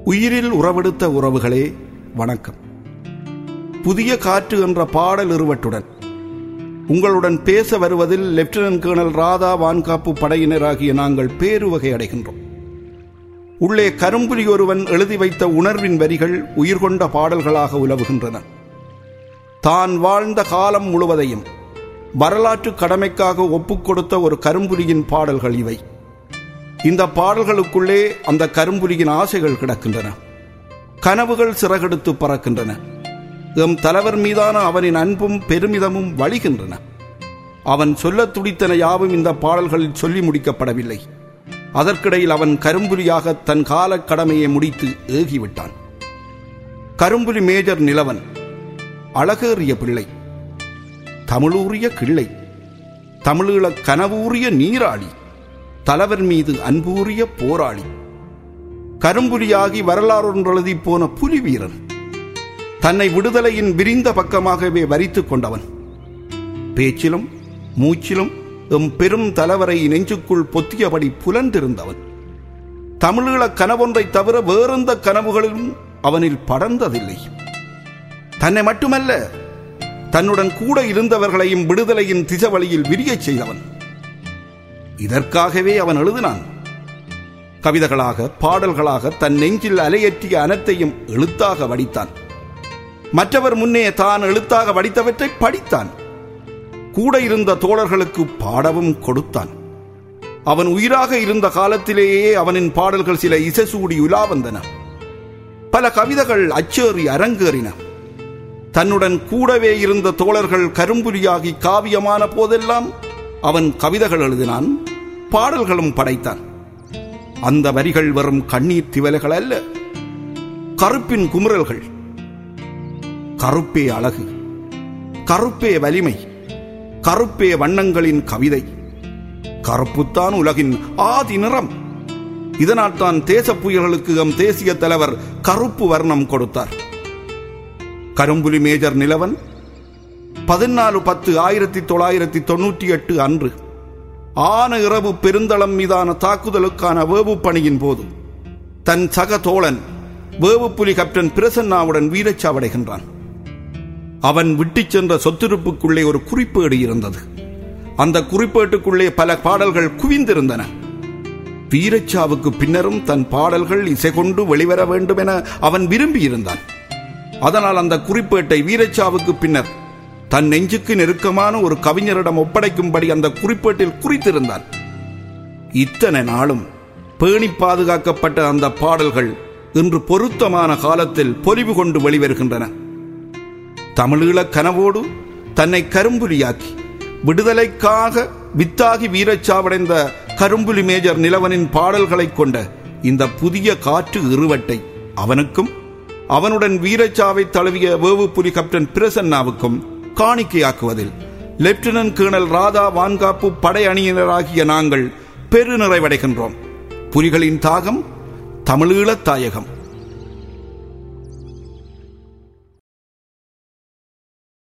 உயிரில் உறவெடுத்த உறவுகளே வணக்கம் புதிய காற்று என்ற பாடல் இருவட்டுடன் உங்களுடன் பேச வருவதில் லெப்டினன்ட் கேர்னல் ராதா வான்காப்பு படையினராகிய நாங்கள் பேருவகை அடைகின்றோம் உள்ளே கரும்புலி ஒருவன் எழுதி வைத்த உணர்வின் வரிகள் உயிர் கொண்ட பாடல்களாக உலவுகின்றன தான் வாழ்ந்த காலம் முழுவதையும் வரலாற்று கடமைக்காக ஒப்புக் கொடுத்த ஒரு கரும்புலியின் பாடல்கள் இவை இந்த பாடல்களுக்குள்ளே அந்த கரும்புலியின் ஆசைகள் கிடக்கின்றன கனவுகள் சிறகெடுத்து பறக்கின்றன எம் தலைவர் மீதான அவனின் அன்பும் பெருமிதமும் வழிகின்றன அவன் சொல்லத் துடித்தன யாவும் இந்த பாடல்களில் சொல்லி முடிக்கப்படவில்லை அதற்கிடையில் அவன் கரும்புலியாக தன் காலக் கடமையை முடித்து ஏகிவிட்டான் கரும்புலி மேஜர் நிலவன் அழகேறிய பிள்ளை தமிழூறிய கிள்ளை தமிழீழக் கனவூறிய நீராளி தலைவர் மீது அன்பூறிய போராளி கரும்புலியாகி வரலாறொன்றெழுதி போன புலி வீரன் தன்னை விடுதலையின் விரிந்த பக்கமாகவே வரித்துக் கொண்டவன் பேச்சிலும் மூச்சிலும் எம் பெரும் தலைவரை நெஞ்சுக்குள் பொத்தியபடி புலந்திருந்தவன் தமிழீழக் கனவொன்றை தவிர வேறெந்த கனவுகளிலும் அவனில் படர்ந்ததில்லை தன்னை மட்டுமல்ல தன்னுடன் கூட இருந்தவர்களையும் விடுதலையின் திசவழியில் விரியச் செய்தவன் இதற்காகவே அவன் எழுதினான் கவிதைகளாக பாடல்களாக தன் நெஞ்சில் அலையற்றிய அனைத்தையும் எழுத்தாக வடித்தான் மற்றவர் முன்னே தான் எழுத்தாக வடித்தவற்றை படித்தான் கூட இருந்த தோழர்களுக்கு பாடவும் கொடுத்தான் அவன் உயிராக இருந்த காலத்திலேயே அவனின் பாடல்கள் சில இசைசூடி உலா வந்தன பல கவிதைகள் அச்சேறி அரங்கேறின தன்னுடன் கூடவே இருந்த தோழர்கள் கரும்புலியாகி காவியமான போதெல்லாம் அவன் கவிதைகள் எழுதினான் பாடல்களும் படைத்தான் அந்த வரிகள் வெறும் கண்ணீர் திவலைகள் அல்ல கருப்பின் குமுறல்கள் கருப்பே அழகு கருப்பே வலிமை கருப்பே வண்ணங்களின் கவிதை கருப்புத்தான் உலகின் ஆதி நிறம் இதனால் தான் தேச புயல்களுக்கு எம் தேசிய தலைவர் கருப்பு வர்ணம் கொடுத்தார் கரும்புலி மேஜர் நிலவன் பதினாலு பத்து ஆயிரத்தி தொள்ளாயிரத்தி தொன்னூற்றி எட்டு அன்று ஆன இரவு பெருந்தளம் மீதான தாக்குதலுக்கான வேவு பணியின் போது தன் சக தோழன் வேவுப்புலி கேப்டன் பிரசன்னாவுடன் வீரச்சாவடைகின்றான் அவன் விட்டுச் சென்ற சொத்திருப்புக்குள்ளே ஒரு குறிப்பேடு இருந்தது அந்த குறிப்பேட்டுக்குள்ளே பல பாடல்கள் குவிந்திருந்தன வீரச்சாவுக்கு பின்னரும் தன் பாடல்கள் இசை கொண்டு வெளிவர வேண்டும் என அவன் விரும்பியிருந்தான் அதனால் அந்த குறிப்பேட்டை வீரச்சாவுக்கு பின்னர் தன் நெஞ்சுக்கு நெருக்கமான ஒரு கவிஞரிடம் ஒப்படைக்கும்படி அந்த குறிப்பேட்டில் குறித்திருந்தான் இத்தனை நாளும் பேணி பாதுகாக்கப்பட்ட அந்த பாடல்கள் இன்று பொருத்தமான காலத்தில் பொலிவு கொண்டு வெளிவருகின்றன தமிழீழ கனவோடு தன்னை கரும்புலியாக்கி விடுதலைக்காக வித்தாகி வீரச்சாவடைந்த கரும்புலி மேஜர் நிலவனின் பாடல்களைக் கொண்ட இந்த புதிய காற்று இருவட்டை அவனுக்கும் அவனுடன் வீரச்சாவை தழுவிய வேவுப்புலி கேப்டன் பிரசன்னாவுக்கும் காணிக்கையாக்குவதில் லெப்டினன்ட் கேர்னல் ராதா வான்காப்பு படை அணியினராகிய நாங்கள் பெருநிறைவடைகின்றோம் புலிகளின் தாகம் தமிழீழத் தாயகம்